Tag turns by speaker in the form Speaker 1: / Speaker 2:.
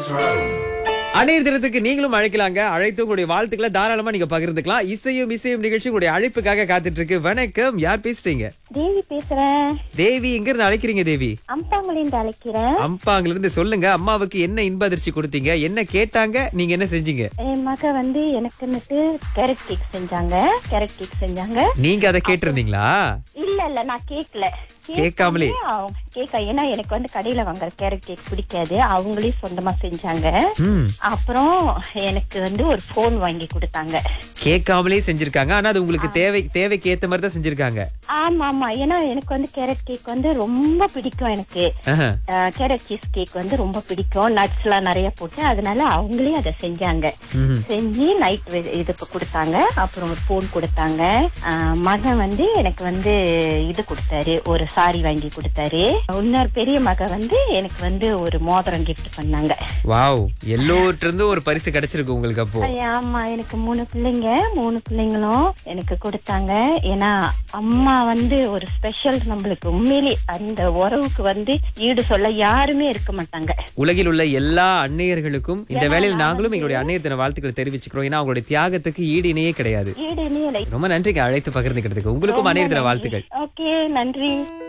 Speaker 1: அணையர் தினத்துக்கு நீங்களும் அழைக்கலாங்க அழைத்து உங்களுடைய வாழ்த்துக்களை தாராளமா நீங்க பகிர்ந்துக்கலாம் இசையும் இசையும் நிகழ்ச்சி உங்களுடைய அழைப்புக்காக காத்துட்டு இருக்கு வணக்கம் யார் பேசுறீங்க
Speaker 2: தேவி பேசுறேன்
Speaker 1: தேவி எங்க இருந்து அழைக்கிறீங்க தேவி
Speaker 2: அம்பாங்குலேருந்து அழைக்கிறேன்
Speaker 1: அம்பாங்கல இருந்து சொல்லுங்க அம்மாவுக்கு என்ன இன்ப அதிர்ச்சி கொடுத்தீங்க என்ன கேட்டாங்க நீங்க என்ன செஞ்சீங்க
Speaker 2: என் மக வந்து எனக்குன்னுட்டு கேரட் கேக் செஞ்சாங்க கேரட் கேக் செஞ்சாங்க
Speaker 1: நீங்க அதை கேட்டிருந்தீங்களா
Speaker 2: இல்ல இல்ல நான் கேக்கல
Speaker 1: கேட்காமலே?
Speaker 2: கேக்க ஏன்னா எனக்கு வந்து கடையில வாங்குற கேரட் கேக் பிடிக்காது அவங்களே சொந்தமா செஞ்சாங்க
Speaker 1: ம்
Speaker 2: அப்புறம் எனக்கு வந்து ஒரு போன் வாங்கி கொடுத்தாங்க
Speaker 1: கேட்காமலே செஞ்சிருக்காங்க ஆனா அது உங்களுக்கு தேவை தேவைக்கு ஏத்த மாதிரி தான் செஞ்சிருக்காங்க
Speaker 2: ஆமா ஆமா ஏன்னா எனக்கு வந்து கேரட் கேக் வந்து ரொம்ப பிடிக்கும் எனக்கு
Speaker 1: ஆஹா.
Speaker 2: கேரட் சீஸ் கேக் வந்து ரொம்ப பிடிக்கும் நட்ஸ் எல்லாம் நிறைய போட்டு அதனால அவங்களே அதை செஞ்சாங்க
Speaker 1: ம்ஹும்.
Speaker 2: செஞ்சு நைட் இதுக்கு கொடுத்தாங்க அப்புறம் ஒரு போன் கொடுத்தாங்க ஆஹ் மகன் வந்து எனக்கு வந்து இது கொடுத்தாரு ஒரு சாரி வாங்கி கொடுத்தாரு இன்னொரு பெரிய மக வந்து எனக்கு வந்து ஒரு மோதிரம் கிஃப்ட் பண்ணாங்க
Speaker 1: வாவ் எல்லோர்ட்ட இருந்து ஒரு பரிசு கிடைச்சிருக்கு உங்களுக்கு அப்போ
Speaker 2: ஐயா, ஆமா எனக்கு மூணு பிள்ளைங்க மூணு பிள்ளைங்களும் எனக்கு கொடுத்தாங்க ஏன்னா அம்மா வந்து ஒரு ஸ்பெஷல் நம்மளுக்கு உண்மையிலே அந்த உறவுக்கு வந்து ஈடு சொல்ல யாருமே இருக்க மாட்டாங்க
Speaker 1: உலகில் உள்ள எல்லா அன்னையர்களுக்கும் இந்த வேளையில் நாங்களும் எங்களுடைய அன்னையர் தின வாழ்த்துக்களை தெரிவிச்சுக்கிறோம் ஏன்னா அவங்களுடைய தியாகத்துக்கு ஈடு இணையே கிடையாது
Speaker 2: ஈடு இல்லை
Speaker 1: ரொம்ப நன்றிங்க அழைத்து பகிர்ந்துக்கிறதுக்கு உங்களுக்கும் அன்னையர் தின வாழ்த்துக்கள்
Speaker 2: ஓகே நன்றி